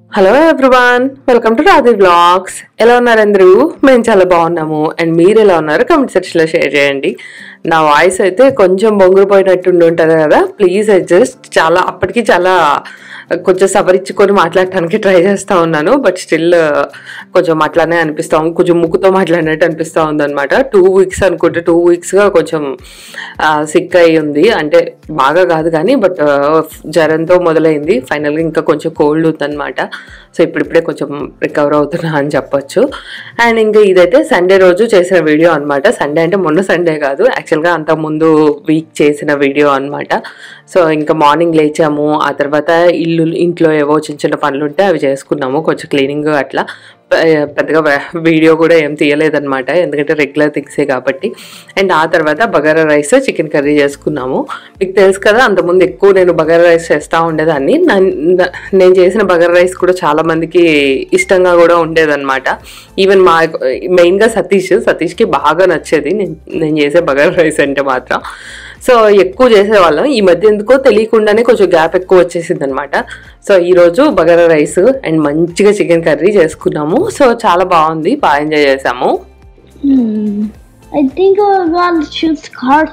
Hello everyone welcome to Radhi blogs ఎలా ఉన్నారు అందరూ మేము చాలా బాగున్నాము అండ్ మీరు ఎలా ఉన్నారు కమెంట్ సెక్షన్లో షేర్ చేయండి నా వాయిస్ అయితే కొంచెం బొంగురుపోయినట్టు ఉండి ఉంటుంది కదా ప్లీజ్ అడ్జస్ట్ చాలా అప్పటికి చాలా కొంచెం సవరించుకొని మాట్లాడటానికి ట్రై చేస్తూ ఉన్నాను బట్ స్టిల్ కొంచెం అట్లానే అనిపిస్తా ఉంది కొంచెం ముక్కుతో మాట్లాడినట్టు అనిపిస్తూ ఉందన్నమాట టూ వీక్స్ అనుకుంటే టూ వీక్స్గా కొంచెం సిక్ అయి ఉంది అంటే బాగా కాదు కానీ బట్ జ్వరంతో మొదలైంది ఫైనల్గా ఇంకా కొంచెం కోల్డ్ ఉందన్నమాట సో ఇప్పుడిప్పుడే కొంచెం రికవర్ అవుతున్నా అని చెప్పొచ్చు అండ్ ఇంకా ఇదైతే సండే రోజు చేసిన వీడియో అనమాట సండే అంటే మొన్న సండే కాదు యాక్చువల్గా అంత ముందు వీక్ చేసిన వీడియో అనమాట సో ఇంకా మార్నింగ్ లేచాము ఆ తర్వాత ఇల్లు ఇంట్లో ఏవో చిన్న చిన్న పనులు ఉంటే అవి చేసుకున్నాము కొంచెం క్లీనింగ్ అట్లా పె- పెద్దగా వే- వీడియో కూడా ఏం తీయలేదన్నమాట ఎందుకంటే రెగ్యులర్ థింగ్సే కాబట్టి అండ్ ఆ తర్వాత బగారా రైస్ చికెన్ కర్రీ చేసుకున్నాము మీకు తెలుసు కదా అంతకుముందు ఎక్కువ నేను బగారా రైస్ చేస్తూ ఉండేదాన్ని నన్- న- నేను చేసిన బగారా రైస్ కూడా చాలా మందికి ఇష్టంగా కూడా ఉండేదన్నమాట ఈవెన్ మా మెయిన్గా సతీష్ సతీష్కి బాగా నచ్చేది నేను నేను చేసే బగారా రైస్ అంటే మాత్రం సో ఎక్కువ చేసేవాళ్ళం ఈ మధ్య ఎందుకో తెలియకుండానే కొంచెం గ్యాప్ ఎక్కువ వచ్చేసింది అనమాట సో ఈరోజు బగారా రైస్ అండ్ మంచిగా చికెన్ కర్రీ చేసుకున్నాము సో చాలా బాగుంది బాగా ఎంజాయ్ చేసాము Hmm. I think I would want to choose card.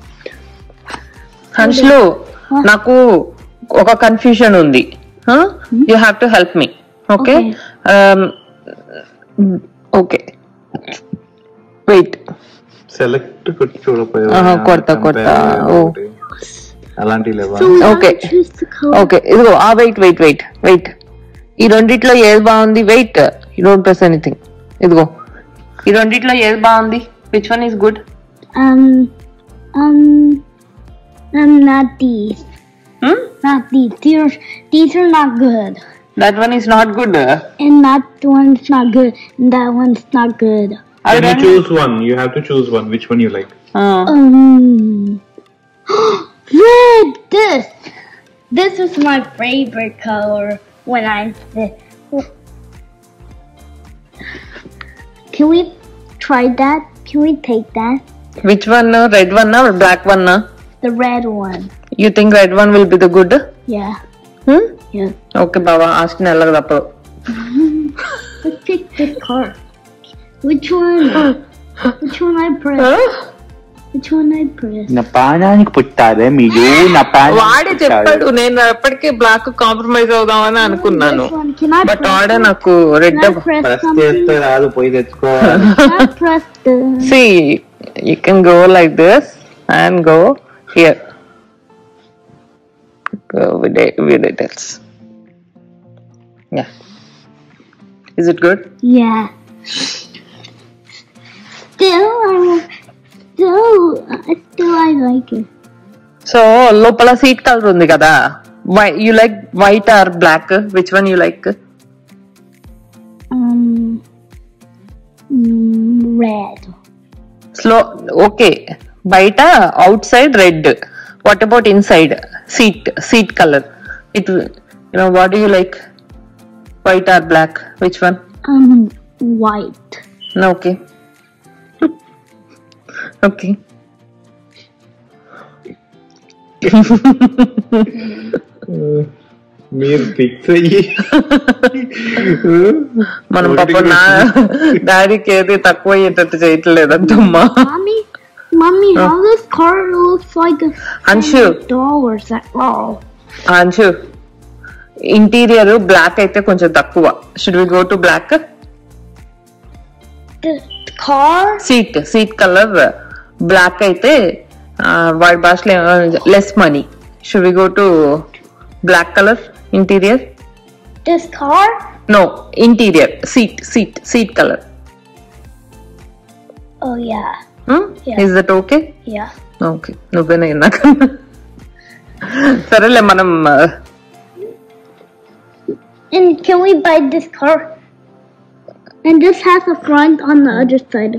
హన్స్లో నాకు ఒక కన్ఫ్యూజన్ ఉంది you have to help me okay okay wait select కొట్టి చూడపోయావు ఆహా, కొడతా, కొడతా. ఓ. అలాంటి లేవా So now Okay. choose the color. Okay ఇదిగో ఆ వెయిట్ వెయిట్ వెయిట్ వెయిట్ ఈ రెండిట్లో ఏది బాగుంది wait you don't press anything ఇదిగో ఈ రెండిట్లో ఏది బాగుంది which one is good Um, um, um, not these. Not these. These are, these are not good. That one is not good And that one's not good. And that one's not good. Can you choose one? You have to choose one. Which one you like? Um, red. This. This is my favorite color when I'm. Can we try that? Can we take that? Which one red one black one The red one. You think red one will be the good Yeah. Yeah. Okay బాబా ask నెలకు తప్పదు Let's pick this card. Which one? Which one I press? Which one I press? నా పానానికి పుట్టారే మీరు నా వాడే చెప్పాడు నేను ఎప్పటికీ బ్లాక్ కాంప్రమైజ్ అవుదామని అనుకున్నాను Which one? Can I but press? వాడే నాకు red Can I press press something? చేస్తే రాదు పోయి తెచ్చుకోవాలి Can I press the? See you can go like this and go here go with it with details yeah is it good Yeah. Still, I still, still I like it. So లోపల seat colour ఉంది కదా why you like white or black which one you like Um, mm, red. Slow okay బయట outside red what about inside seat seat colour it you know what you like white or black which one Um, white. Okay okay మీరు fix అయ్యి మనం పాప నా డాడీకి ఏది తక్కువ అయ్యేటట్టు చేయట్లేదంటమ్మా Mommy, mommy, how this card looks like a Anshu. dollars at all. అంచు ఇంటీరియర్ బ్లాక్ అయితే కొంచెం తక్కువ should we go to black The car? Seat seat colour black అయితే ఆ, వాడి భాషలో less money should we go to black colour interior This car? No interior seat seat seat colour Oh yeah, Yeah. Is that okay yeah. Okay నువ్వేనా నాకు సరేలే మనం ఆ, And can we buy this car? And this has a front on the other side.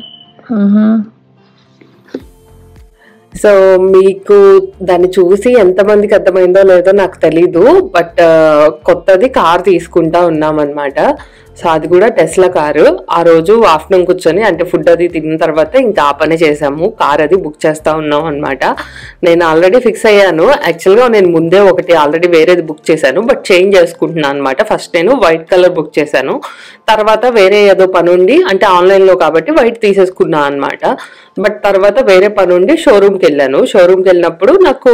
So మీకు దాన్ని చూసి ఎంతమందికి అర్థమైందో లేదో నాకు తెలీదు బట్ కొత్తది కార్ తీసుకుంటా ఉన్నాం అనమాట సో అది కూడా టెస్లా కారు ఆ రోజు ఆఫ్టర్నూన్ కూర్చొని అంటే ఫుడ్ అది తిన్న తర్వాత ఇంకా ఆ పని చేసాము కార్ అది బుక్ చేస్తా ఉన్నాం అనమాట నేను ఆల్రెడీ ఫిక్స్ అయ్యాను యాక్చువల్గా నేను ముందే ఒకటి ఆల్రెడీ వేరేది బుక్ చేశాను బట్ చేంజ్ చేసుకుంటున్నాను అనమాట ఫస్ట్ నేను వైట్ కలర్ బుక్ చేశాను తర్వాత వేరే ఏదో పని ఉండి అంటే ఆన్లైన్లో కాబట్టి వైట్ తీసేసుకున్నాను అనమాట బట్ తర్వాత వేరే పని ఉండి షోరూమ్కి వెళ్ళాను షోరూమ్కి వెళ్ళినప్పుడు నాకు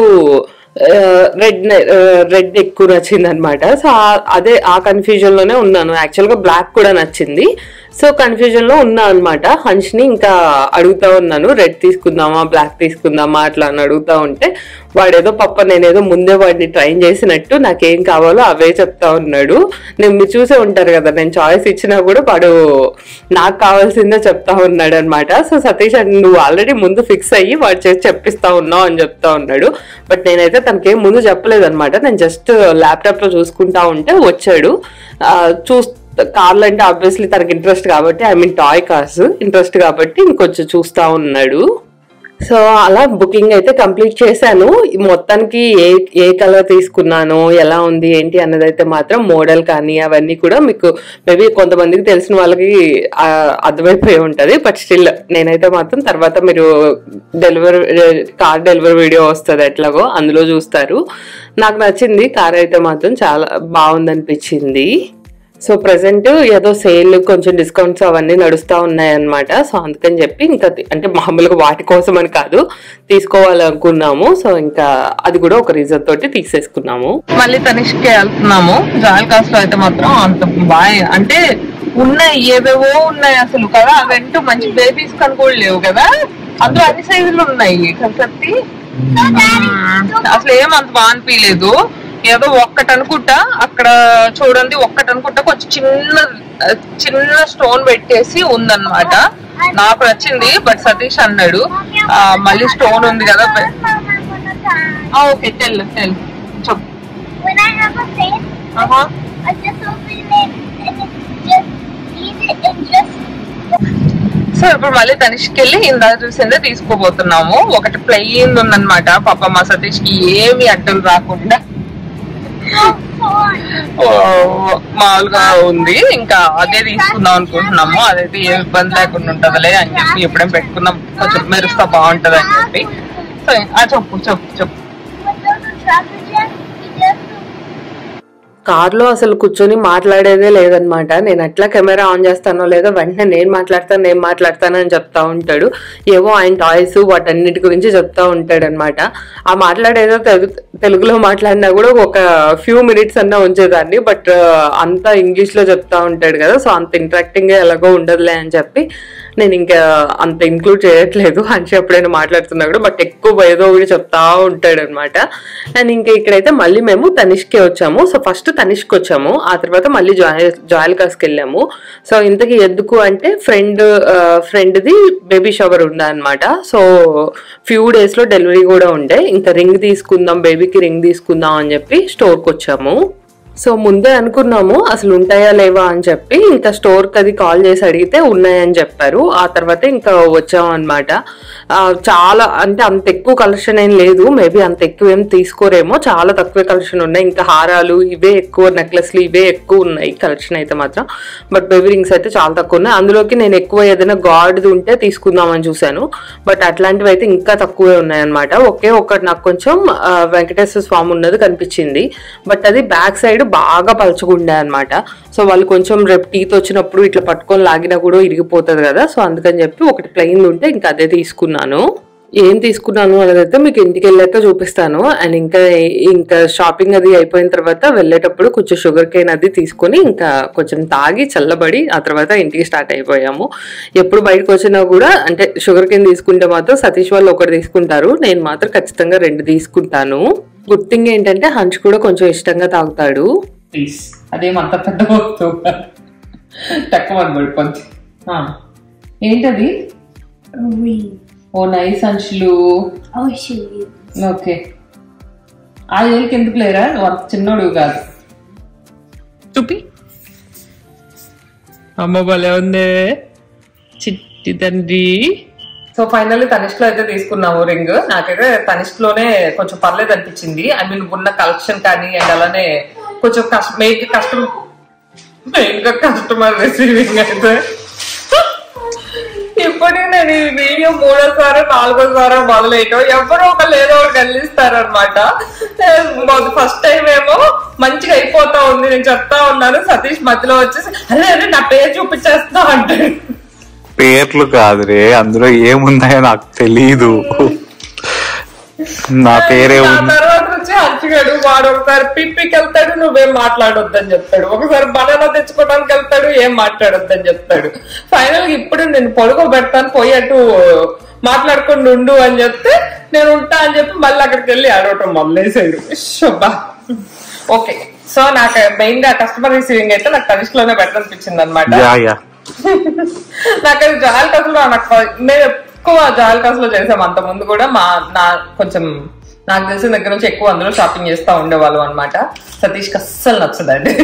రెడ్ రెడ్ ఎక్కువ నచ్చింది అనమాట సో ఆ- అదే ఆ కన్ఫ్యూజన్ లోనే ఉన్నాను యాక్చువల్ గా బ్లాక్ కూడా నచ్చింది సో కన్ఫ్యూజన్ లో ఉన్నా అనమాట హంచ్ ని ఇంకా అడుగుతా ఉన్నాను రెడ్ తీసుకుందామా బ్లాక్ తీసుకుందామా అట్లా అని అడుగుతా ఉంటే వాడేదో పప్ప నేనేదో ముందే వాడిని ట్రైన్ చేసినట్టు నాకేం కావాలో అవే చెప్తా ఉన్నాడు నేను మీరు చూసే ఉంటారు కదా నేను చాయిస్ ఇచ్చినా కూడా వాడు నాకు కావాల్సిందే చెప్తా ఉన్నాడు అనమాట సో సతీష్ అంటే నువ్వు ఆల్రెడీ ముందు ఫిక్స్ అయ్యి వాడు చేసి చెప్పిస్తా ఉన్నావు అని చెప్తా ఉన్నాడు బట్ నేనైతే తనకేం ముందు చెప్పలేదు అనమాట నేను జస్ట్ ల్యాప్టాప్ లో చూసుకుంటా ఉంటే వచ్చాడు ఆ, చూస్ కార్లు అంటే ఆబ్వియస్లీ తనకి ఇంట్రెస్ట్ కాబట్టి I mean toy cars interest కాబట్టి ఇంకొంచెం చూస్తా ఉన్నాడు సో అలా బుకింగ్ అయితే కంప్లీట్ చేశాను ఈ మొత్తానికి ఏ ఏ కలర్ తీసుకున్నాను ఎలా ఉంది ఏంటి అన్నది అయితే మాత్రం మోడల్ కానీ అవన్నీ కూడా మీకు మేబీ కొంతమందికి తెలిసిన వాళ్ళకి ఆ, అర్థమైపోయి ఉంటది బట్ స్టిల్ నేనైతే మాత్రం తర్వాత మీరు డెలివరీ కార్ డెలివరీ వీడియో వస్తుంది ఎట్లాగో అందులో చూస్తారు నాకు నచ్చింది కార్ అయితే మాత్రం చాలా బాగుంది అనిపించింది సో ప్రజెంట్ ఏదో సేల్ కొంచెం డిస్కౌంట్స్ అవన్నీ నడుస్తూ ఉన్నాయన్నమాట సో అందుకని చెప్పి ఇంకా తి- అంటే మామూలుగా వాటి కోసం అని కాదు తీసుకోవాలనుకున్నాము సో ఇంకా అది కూడా ఒక రీజన్ తోటి తీసేసుకున్నాము మళ్ళీ తనిష్కి వెళ్తున్నాము జాయిల్ కాస్ట్ లో అయితే మాత్రం అంత బాగా అంటే ఉన్నాయి ఏవేవో ఉన్నాయి అసలు కదా అవంటూ మంచి బేబీస్ కని కూడా లేవు కదా అందులో అన్ని సైజులు ఉన్నాయి కసర్తి అసలు ఏం అంత బాగా అనిపించలేదు ఏదో ఒక్కటి అనుకుంటా అక్కడ చూడండి ఒక్కటి అనుకుంటా కొంచెం చిన్న చిన్న స్టోన్ పెట్టేసి ఉందన్నమాట నాకు నచ్చింది బట్ సతీష్ అన్నాడు ఆ, మళ్ళీ స్టోన్ ఉంది కదా ఓకే టెల్ టెల్ చెప్పు When I have a face, ఆహా. I just open it and it's just eat it and just so ఇప్పుడు మళ్ళీ తనిష్కి వెళ్ళి ఇందాక చూసిందే తీసుకోబోతున్నాము ఒకటి ప్లెయిన్ ఉందన్నమాట పాప మా సతీష్ కి ఏమి అడ్డం రాకుండా so fun. ఓ, మామూలుగా ఉంది ఇంకా అదే తీసుకుందాం అనుకుంటున్నాము అదైతే ఏ ఇబ్బంది లేకుండా ఉంటదిలే అని చెప్పి ఎప్పుడైనా పెట్టుకుందాం కొంచెం మెరుస్తా బాగుంటది అని చెప్పి సో ఆ చెప్పు చెప్పు చెప్పు When there's a traffic jam, we just కార్లో అసలు కూర్చొని మాట్లాడేదే లేదనమాట నేను ఎట్లా కెమెరా ఆన్ చేస్తానో లేదో వెంటనే నేను మాట్లాడతాను నేను మాట్లాడతాను అని చెప్తా ఉంటాడు ఏవో ఆయన టాయ్స్ వాటన్నిటి గురించి చెప్తా ఉంటాడు అనమాట ఆ మాట్లాడేదో తెలుగు తెలుగులో మాట్లాడినా కూడా ఒక ఫ్యూ మినిట్స్ అన్నా ఉంచేదాన్ని బట్ అంతా ఇంగ్లీష్ లో చెప్తా ఉంటాడు కదా సో అంత ఇంటరాక్టింగ్ గా ఎలాగో ఉండదులే అని చెప్పి నేను ఇంకా అంత ఇంక్లూడ్ చేయట్లేదు అని ఎప్పుడైనా మాట్లాడుతున్నా కూడా బట్ ఎక్కువ ఏదో ఒకటి చెప్తా ఉంటాడు అనమాట అండ్ ఇంకా ఇక్కడైతే మళ్ళీ మేము తనిష్కే వచ్చాము సో ఫస్ట్ తనిష్కి వచ్చాము ఆ తర్వాత మళ్ళీ జాయ్ జాయల్ కాస్కి వెళ్ళాము సో ఇంతకీ ఎందుకు అంటే ఫ్రెండ్ ఫ్రెండ్ది బేబీ షవర్ ఉండే అనమాట సో ఫ్యూ డేస్ లో డెలివరీ కూడా ఉండే ఇంకా రింగ్ తీసుకుందాం బేబీకి రింగ్ తీసుకుందాం అని చెప్పి స్టోర్కి వచ్చాము సో ముందే అనుకున్నాము అసలు ఉంటాయా లేవా అని చెప్పి ఇంకా స్టోర్ కి అది కాల్ చేసి అడిగితే ఉన్నాయని చెప్పారు ఆ తర్వాత ఇంకా వచ్చాం అనమాట చాలా అంటే అంత ఎక్కువ కలెక్షన్ ఏం లేదు మేబీ అంత ఎక్కువ ఏం తీసుకోరేమో చాలా తక్కువ కలెక్షన్ ఉన్నాయి ఇంకా హారాలు ఇవే ఎక్కువ నెక్లెస్లు ఇవే ఎక్కువ ఉన్నాయి కలెక్షన్ అయితే మాత్రం బట్ బేబీ రింగ్స్ అయితే చాలా తక్కువ ఉన్నాయి అందులోకి నేను ఎక్కువ ఏదైనా గాడ్ది ఉంటే తీసుకుందామని చూశాను బట్ అట్లాంటివి అయితే ఇంకా తక్కువే ఉన్నాయన్నమాట ఒకే ఒకటి నాకు కొంచెం ఆ, వెంకటేశ్వర స్వామి ఉన్నది కనిపించింది బట్ అది బ్యాక్ సైడ్ బాగా పలుచుకుండే అనమాట సో వాళ్ళు కొంచెం రేపు టీత్ వచ్చినప్పుడు ఇట్లా పట్టుకొని లాగినా కూడా ఇరిగిపోతుంది కదా సో అందుకని చెప్పి ఒకటి ప్లెయిన్ ఉంటే ఇంకా అదే తీసుకున్నాను ఏం తీసుకున్నాను అనేదైతే మీకు ఇంటికి వెళ్ళాక చూపిస్తాను అండ్ ఇంకా ఇంకా షాపింగ్ అది అయిపోయిన తర్వాత వెళ్ళేటప్పుడు కొంచెం షుగర్ కేన్ అది తీసుకొని ఇంకా కొంచెం తాగి చల్లబడి ఆ తర్వాత ఇంటికి స్టార్ట్ అయిపోయాము ఎప్పుడు బయటకు వచ్చినా కూడా అంటే షుగర్ కేన్ తీసుకుంటే మాత్రం సతీష్ వాళ్ళు ఒకటి తీసుకుంటారు నేను మాత్రం ఖచ్చితంగా రెండు తీసుకుంటాను గుడ్ థింగ్ ఏంటంటే హంచ్ కూడా కొంచెం ఇష్టంగా తాగుతాడు ప్లీజ్ అదేమంత పెద్ద వస్తువు తక్కువ పడిపోద్ది ఆ. ఏంటది a ring. ఓ నైస్ అంచులు I'll show you. ఓకే ఆ ఏళ్ళకి ఎందుకు లేరా నువ్వు అంత చిన్నోడు కాదు చూపి అమ్మ భలే ఉంది చిట్టి తండ్రి సో ఫైనల్లీ తనిష్క్ లో అయితే తీసుకున్నాము రింగ్ నాకైతే తనిష్క్ లోనే కొంచెం పర్లేదు అనిపించింది ఐ మీన్ ఉన్న కలెక్షన్ కానీ అండ్ అలానే కొంచెం కష్ట మేక్ కష్టం ఇంకా కస్టమర్ రిసీవింగ్ అయితే ఇప్పటికి నేను ఈ వీడియో మూడోసారి నాలుగోసారి మొదలెయటం ఎవరో ఒకళ్ళు ఏదో ఒకటి అందిస్తారనమాట ఫస్ట్ టైం ఏమో మంచిగా అయిపోతా ఉంది నేను చెప్తా ఉన్నాను సతీష్ మధ్యలో వచ్చేసి అరే అరే నా పేరు చూపించేస్తా అంటాడు పేర్లు కాదురే అందులో ఏమున్నాయో నాకు తెలీదు నా పేరే నా ఉంది తర్వాత వచ్చి హంచుగాడు వాడు ఒకసారి పిప్పికి వెళ్తాడు నువ్వేం మాట్లాడొద్దని చెప్తాడు ఒకసారి బనానా తెచ్చుకోవడానికి వెళ్తాడు ఏం మాట్లాడొద్దని చెప్తాడు ఫైనల్ గా ఇప్పుడు నేను పడుకోబెడతాను పోయి అటు మాట్లాడుకుండా ఉండు అని చెప్తే నేను ఉంటా అని చెప్పి మళ్ళీ అక్కడికి వెళ్ళి ఆడవటం మొదలేసాడు శుభ ఓకే సో నాకు మెయిన్ గా కస్టమర్ రిసీవింగ్ అయితే నాకు తనిష్క్ లోనే బెటర్ అనిపించింది అనమాట యా యా నాకు అది జాల్ కసులో నాకు మేము ఎక్కువ జాల్ కసులో చేసాం అంత ముందు కూడా మా నా కొంచెం నాకు తెలిసిన దగ్గర నుంచి ఎక్కువ అందులో షాపింగ్ చేస్తా ఉండేవాళ్ళం అనమాట సతీష్కి అస్సలు నచ్చదండి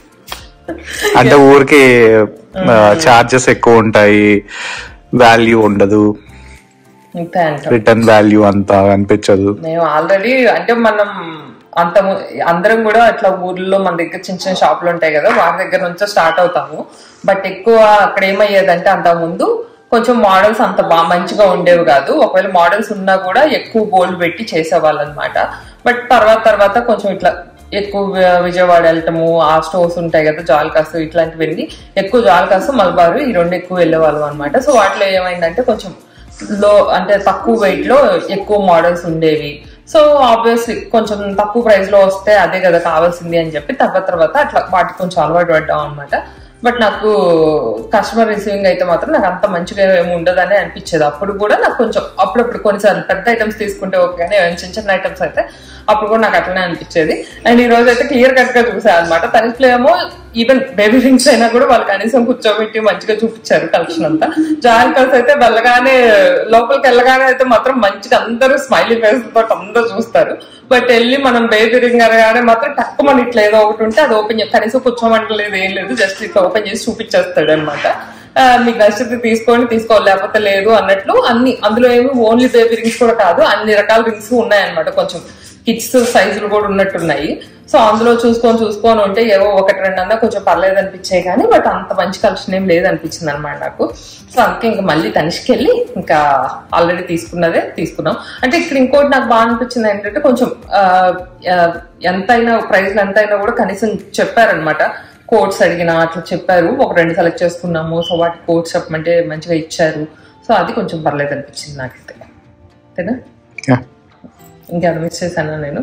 అంటే ఊరికి చార్జెస్ ఎక్కువ ఉంటాయి వాల్యూ ఉండదు అంతే అంట రిటర్న్ వాల్యూ అంత అనిపించదు మేము ఆల్రెడీ అంటే మనం అంత ము- అందరం కూడా అట్లా ఊర్లో మన దగ్గర చిన్న చిన్న షాపులు ఉంటాయి కదా వాటి దగ్గర నుంచో స్టార్ట్ అవుతాము బట్ ఎక్కువ అక్కడ ఏమయ్యేదంటే అంత ముందు కొంచెం మోడల్స్ అంత బాగా మంచిగా ఉండేవి కాదు ఒకవేళ మోడల్స్ ఉన్నా కూడా ఎక్కువ గోల్డ్ పెట్టి చేసేవాళ్ళు అనమాట బట్ తర్వాత తర్వాత కొంచెం ఇట్లా ఎక్కువ వి- విజయవాడ వెళ్ళటము ఆ స్టోర్స్ ఉంటాయి కదా జాల్కాస్ ఇట్లాంటివన్నీ ఎక్కువ జాల్కాస్ మలబారు ఈ రెండు ఎక్కువ వెళ్ళేవాళ్ళం అనమాట సో వాటిలో ఏమైందంటే కొంచెం లో అంటే తక్కువ వెయిట్ లో ఎక్కువ మోడల్స్ ఉండేవి సో ఆబ్వియస్లీ కొంచెం తక్కువ ప్రైస్ లో వస్తే అదే కదా కావాల్సింది అని చెప్పి తర్వాత తర్వాత అట్లా వాటికి కొంచెం అలవాటు పడ్డాం అనమాట బట్ నాకు కస్టమర్ రిసీవింగ్ అయితే మాత్రం నాకు అంత మంచిగా ఏమి ఉండదని అనిపించేది అప్పుడు కూడా నాకు కొంచెం అప్పుడప్పుడు కొన్నిసార్లు పెద్ద ఐటమ్స్ తీసుకుంటే ఓకే కానీ ఏమైనా చిన్న చిన్న ఐటమ్స్ అయితే అప్పుడు కూడా నాకు అట్లనే అనిపించేది అండ్ ఈ రోజు అయితే క్లియర్ కట్ గా చూసాను అనమాట తనిఖీలో ఏమో ఈవెన్ బేబీ రింగ్స్ అయినా కూడా వాళ్ళు కనీసం కూర్చోబెట్టి మంచిగా చూపించారు కలెక్షన్ అంతా జాయిన్ కలిసి అయితే వెళ్ళగానే లోపలికి వెళ్ళగానే అయితే మాత్రం మంచిగా అందరూ స్మైలీ ఫేస్ తోటి అందరూ చూస్తారు బట్ వెళ్ళి మనం బేబీ రింగ్ అనగానే మాత్రం తక్కువ మన ఇట్లా ఏదో ఒకటి ఉంటే అది ఓపెన్ కనీసం కూర్చోమంటలేదు ఏం లేదు జస్ట్ ఇట్లా ఓపెన్ చేసి చూపించేస్తాడు అనమాట మీకు నచ్చితే తీసుకోండి తీసుకోవాలి లేకపోతే లేదు అన్నట్లు అన్ని అందులో ఏమి ఓన్లీ బేబీ రింగ్స్ కూడా కాదు అన్ని రకాల రింగ్స్ ఉన్నాయన్నమాట కొంచెం కిడ్స్ సైజులు కూడా ఉన్నట్టున్నాయి సో అందులో చూసుకొని చూసుకొని ఉంటే ఏవో ఒకటి రెండు అన్నా కొంచెం పర్లేదు అనిపించాయి కానీ బట్ అంత మంచి కలెక్షన్ ఏం లేదు అనిపించింది అనమాట నాకు సో అందుకే ఇంకా మళ్ళీ తనిష్కి వెళ్ళి ఇంకా ఆల్రెడీ తీసుకున్నదే తీసుకున్నాం అంటే ఇక్కడ ఇంకోటి నాకు బాగా అనిపించింది ఏంటంటే కొంచెం ఆ, ఆ, ఎంతైనా ప్రైస్ ఎంతైనా కూడా కనీసం చెప్పారనమాట కోడ్స్ అడిగిన అట్లా చెప్పారు ఒక రెండు సెలెక్ట్ చేసుకున్నాము సో వాటి కోడ్స్ చెప్పమంటే మంచిగా ఇచ్చారు సో అది కొంచెం పర్లేదు అనిపించింది నాకైతే అంతేనా Yeah. ఇంకేమైనా మిస్ చేశానా నేను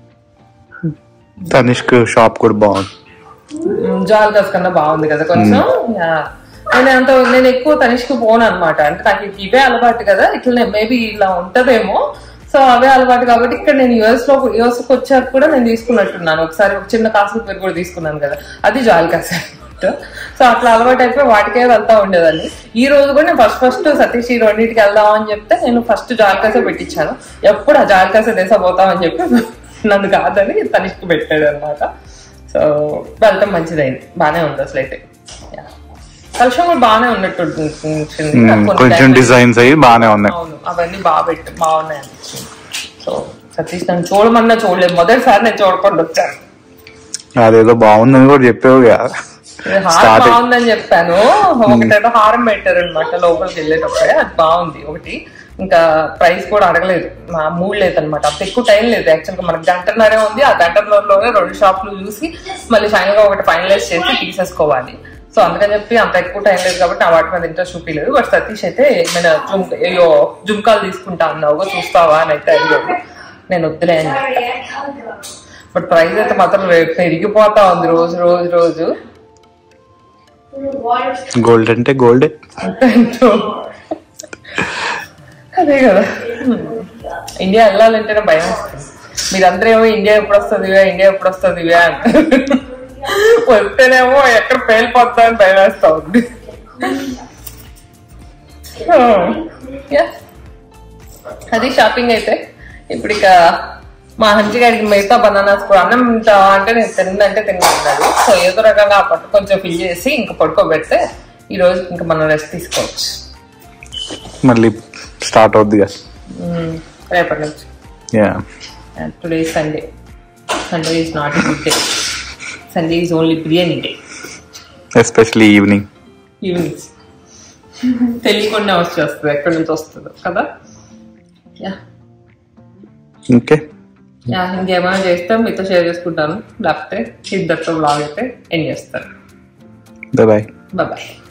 తనిష్క్ షాప్ కూడా బాగుంది జాల్దాస్ కన్నా బాగుంది కదా కొంచెం యా. నేను అంత నేను ఎక్కువ తనిష్కి పోను అనమాట అంటే నాకు ఇవి ఇవే అలవాటు కదా ఇట్లా మేబీ ఇలా ఉంటదేమో సో అవే అలవాటు కాబట్టి ఇక్కడ నేను యుఎస్ లో యుఎస్ కి వచ్చాక కూడా నేను తీసుకున్నట్టున్నాను ఒకసారి ఒక చిన్న కాసుల పేరు కూడా తీసుకున్నాను కదా అది జాల్ కాస సో అట్లా అలవాటు అయిపోయి వాటికే వెళ్తా ఉండేదాన్ని ఈ రోజు కూడా నేను ఫస్ట్ ఫస్ట్ సతీష్ ఈ రెండింటికి వెళ్దాం అని చెప్తే నేను ఫస్ట్ జాల్కాసే పెట్టించాను ఎప్పుడు ఆ జాల్కాసే దేశ పోతామని చెప్పి నన్ను కాదని తనిష్కి పెట్టాడు అనమాట సో వెళ్ళటం మంచిదైంది బాగానే ఉంది అసలు అయితే కలుషం కూడా బాగానే ఉన్నట్టు అనిపించింది. మ్మ్. నాకు కొన్ని కొంచెం time- డిజైన్స్ అయ్యి బాగానే ఉన్నాయి అవును అవన్నీ బాగా పెట్టి బాగున్నాయి అనిపించింది సో సతీష్ నన్ను చూడమన్నా చూడలేదు మొదటిసారి నేను చూడకుండా వచ్చాను అదేదో బాగుందని కూడా చెప్పావు కదా ఇది హారం Starting. బాగుందని చెప్పాను ఒకటేదో హారం పెట్టారు అనమాట లోపలికి వెళ్ళేటప్పుడే అది బాగుంది ఒకటి ఇంకా ప్రైస్ కూడా అడగలేదు మా మూడ్ లేదు అనమాట అంత ఎక్కువ టైం లేదు యాక్చువల్ గా మనకి గంటన్నరే ఉంది ఆ గంటన్నరలోనే రెండు షాపులు చూసి మళ్ళీ ఫైనల్ గా ఒకటి ఫైనలైజ్ చేసి తీసేసుకోవాలి సో అందుకని చెప్పి అంత ఎక్కువ టైం లేదు కాబట్టి నా వాటి మీద ఇంట్రెస్ట్ చూపించలేదు బట్ సతీష్ అయితే ఏమైనా జుమ్ అయ్యో జుమ్కాలు తీసుకుంటా అన్నావు చూస్తావా అని అయితే అడిగాడు నేను వద్దులే అని బట్ ప్రైస్ అయితే మాత్రం రేట్ పెరిగిపోతా ఉంది రోజు రోజు రోజు గోల్డ్ అంటే గోల్డ్ అంటూ. అదే కదా ఇండియా వెళ్ళాలంటేనే భయం వస్తుంది మీరందరూ ఏమో ఇండియా ఎప్పుడు వస్తుంది ఇవే ఇండియా ఎప్పుడు వస్తుంది ఇవే అంటారు వస్తేనేమో ఎక్కడ పేలిపోతా అని భయం వేస్తా ఉంది Yeah. అది షాపింగ్ అయితే ఇప్పుడు ఇక మా హంచి గారికి మిగతా బనానాస్ కూడా అన్నం తింటావా అంటే నేను తిన్నంటే తిన్నాడు సో ఏదో రకంగా ఆ పట్టు కొంచెం ఫిల్ చేసి ఇంకా పడుకోబెడితే ఈ రోజు ఇంకా మనం రెస్ట్ తీసుకోవచ్చు మళ్ళీ స్టార్ట్ అవుద్ది కదా మ్మ్. రేపటి నుంచి yeah today Sunday Sunday is not good day Sunday is only biryani day especially evening evenings తెలియకుండా వచ్చేస్తుంది ఎక్కడి నుంచి వస్తుందో కదా యా ఓకే యా ఇంకేమైనా చేస్తే మీతో షేర్ చేసుకుంటాను లేకపోతే ఇద్దరితో బ్లాగ్ అయితే ఎండ్ చేస్తాను బాయ్ బాయ్